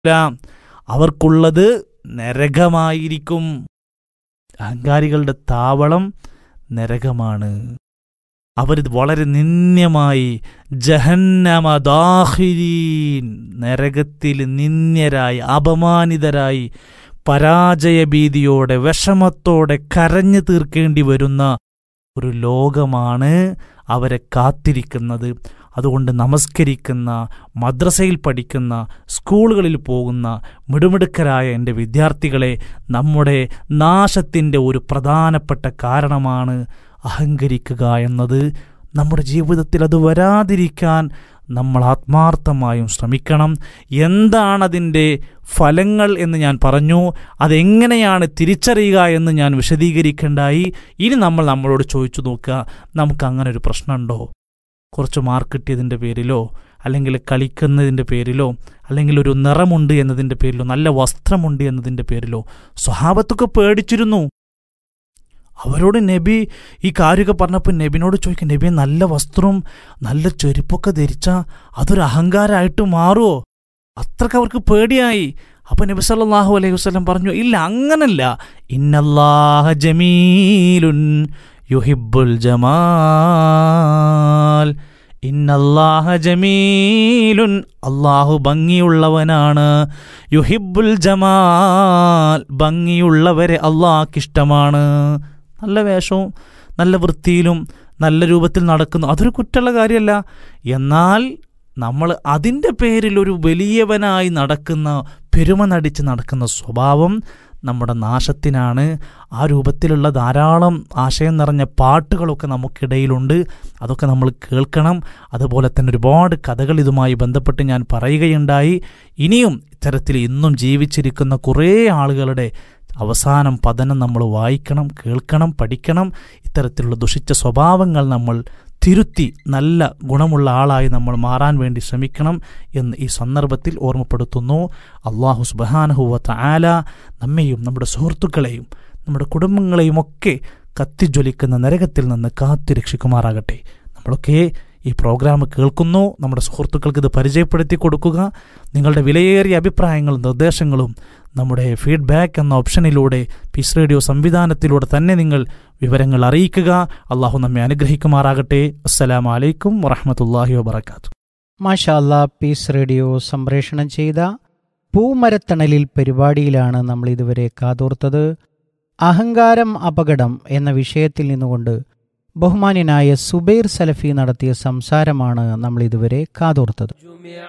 അവർക്കുള്ളത് നരകമായിരിക്കും അഹങ്കാരികളുടെ താവളം നരകമാണ് അവർ വളരെ നിന്ദ്യമായി ജഹന്നമദാഹിരീൻ നരകത്തിൽ നിന്ദ്യരായി അപമാനിതരായി പരാജയഭീതിയോടെ വിഷമത്തോടെ കരഞ്ഞു തീർക്കേണ്ടി വരുന്ന ഒരു ലോകമാണ് അവരെ കാത്തിരിക്കുന്നത് അതുകൊണ്ട് നമസ്കരിക്കുന്ന മദ്രസയിൽ പഠിക്കുന്ന സ്കൂളുകളിൽ പോകുന്ന മിടുമിടുക്കരായ എൻ്റെ വിദ്യാർത്ഥികളെ നമ്മുടെ നാശത്തിൻ്റെ ഒരു പ്രധാനപ്പെട്ട കാരണമാണ് അഹങ്കരിക്കുക എന്നത് നമ്മുടെ ജീവിതത്തിൽ അത് വരാതിരിക്കാൻ നമ്മൾ ആത്മാർത്ഥമായും ശ്രമിക്കണം എന്താണതിൻ്റെ ഫലങ്ങൾ എന്ന് ഞാൻ പറഞ്ഞു അതെങ്ങനെയാണ് തിരിച്ചറിയുക എന്ന് ഞാൻ വിശദീകരിക്കേണ്ടായി ഇനി നമ്മൾ നമ്മളോട് ചോദിച്ചു നോക്കുക നമുക്ക് അങ്ങനെ ഒരു പ്രശ്നമുണ്ടോ കുറച്ച് മാർക്ക് കിട്ടിയതിൻ്റെ പേരിലോ അല്ലെങ്കിൽ കളിക്കുന്നതിൻ്റെ പേരിലോ അല്ലെങ്കിൽ ഒരു നിറമുണ്ട് എന്നതിൻ്റെ പേരിലോ നല്ല വസ്ത്രമുണ്ട് എന്നതിൻ്റെ പേരിലോ സ്വഭാവത്തൊക്കെ പേടിച്ചിരുന്നു അവരോട് നബി ഈ കാര്യമൊക്കെ പറഞ്ഞപ്പോൾ നബിനോട് ചോദിക്കും നബി നല്ല വസ്ത്രവും നല്ല ചെരുപ്പൊക്കെ ധരിച്ച അതൊരു അഹങ്കാരമായിട്ട് മാറുമോ അത്രക്ക് അവർക്ക് പേടിയായി അപ്പൊ നബി സല്ലല്ലാഹു അലൈഹി വസല്ലം പറഞ്ഞു ഇല്ല അങ്ങനല്ല ഇന്നല്ലാഹ ജമീലുൻ യുഹിബ്ബുൽ ജമാൽ ഇന്നല്ലാഹ ജമീലുൻ അള്ളാഹു ഭംഗിയുള്ളവനാണ് യുഹിബ്ബുൽ ജമാൽ ഭംഗിയുള്ളവരെ അള്ളാഹ്ക്കിഷ്ടമാണ് നല്ല വേഷവും നല്ല വൃത്തിയിലും നല്ല രൂപത്തിൽ നടക്കുന്നു അതൊരു കുറ്റമുള്ള കാര്യമല്ല എന്നാൽ നമ്മൾ അതിൻ്റെ പേരിൽ ഒരു വലിയവനായി നടക്കുന്ന പെരുമ നടിച്ച് നടക്കുന്ന സ്വഭാവം നമ്മുടെ നാശത്തിനാണ് ആ രൂപത്തിലുള്ള ധാരാളം ആശയം നിറഞ്ഞ പാട്ടുകളൊക്കെ നമുക്കിടയിലുണ്ട് അതൊക്കെ നമ്മൾ കേൾക്കണം അതുപോലെ തന്നെ ഒരുപാട് കഥകൾ ഇതുമായി ബന്ധപ്പെട്ട് ഞാൻ പറയുകയുണ്ടായി ഇനിയും ഇത്തരത്തിൽ ഇന്നും ജീവിച്ചിരിക്കുന്ന കുറേ ആളുകളുടെ അവസാനം പതനം നമ്മൾ വായിക്കണം കേൾക്കണം പഠിക്കണം ഇത്തരത്തിലുള്ള ദുഷിച്ച സ്വഭാവങ്ങൾ നമ്മൾ തിരുത്തി നല്ല ഗുണമുള്ള ആളായി നമ്മൾ മാറാൻ വേണ്ടി ശ്രമിക്കണം എന്ന് ഈ സന്ദർഭത്തിൽ ഓർമ്മപ്പെടുത്തുന്നു അള്ളാഹു സുബാനഹുവത്ത ആല നമ്മെയും നമ്മുടെ സുഹൃത്തുക്കളെയും നമ്മുടെ കുടുംബങ്ങളെയും ഒക്കെ കത്തിജ്വലിക്കുന്ന നരകത്തിൽ നിന്ന് കാത്തുരക്ഷിക്കുമാറാകട്ടെ നമ്മളൊക്കെ ഈ പ്രോഗ്രാം കേൾക്കുന്നു നമ്മുടെ സുഹൃത്തുക്കൾക്ക് ഇത് പരിചയപ്പെടുത്തി കൊടുക്കുക നിങ്ങളുടെ വിലയേറിയ അഭിപ്രായങ്ങളും നിർദ്ദേശങ്ങളും നമ്മുടെ ഫീഡ്ബാക്ക് എന്ന ഓപ്ഷനിലൂടെ പീസ് റേഡിയോ സംവിധാനത്തിലൂടെ തന്നെ നിങ്ങൾ വിവരങ്ങൾ അറിയിക്കുക അള്ളാഹു നമ്മെ അനുഗ്രഹിക്കുമാറാകട്ടെ അസ്സലാം വലൈക്കും വറഹമത്തല്ലാഹി വബർക്കാത്തു മാഷാ അല്ലാ പീസ് റേഡിയോ സംപ്രേഷണം ചെയ്ത പൂമരത്തണലിൽ പരിപാടിയിലാണ് നമ്മൾ ഇതുവരെ കാതോർത്തത് അഹങ്കാരം അപകടം എന്ന വിഷയത്തിൽ നിന്നുകൊണ്ട് ബഹുമാന്യനായ സുബൈർ സലഫി നടത്തിയ സംസാരമാണ് നമ്മൾ ഇതുവരെ കാതോർത്തത്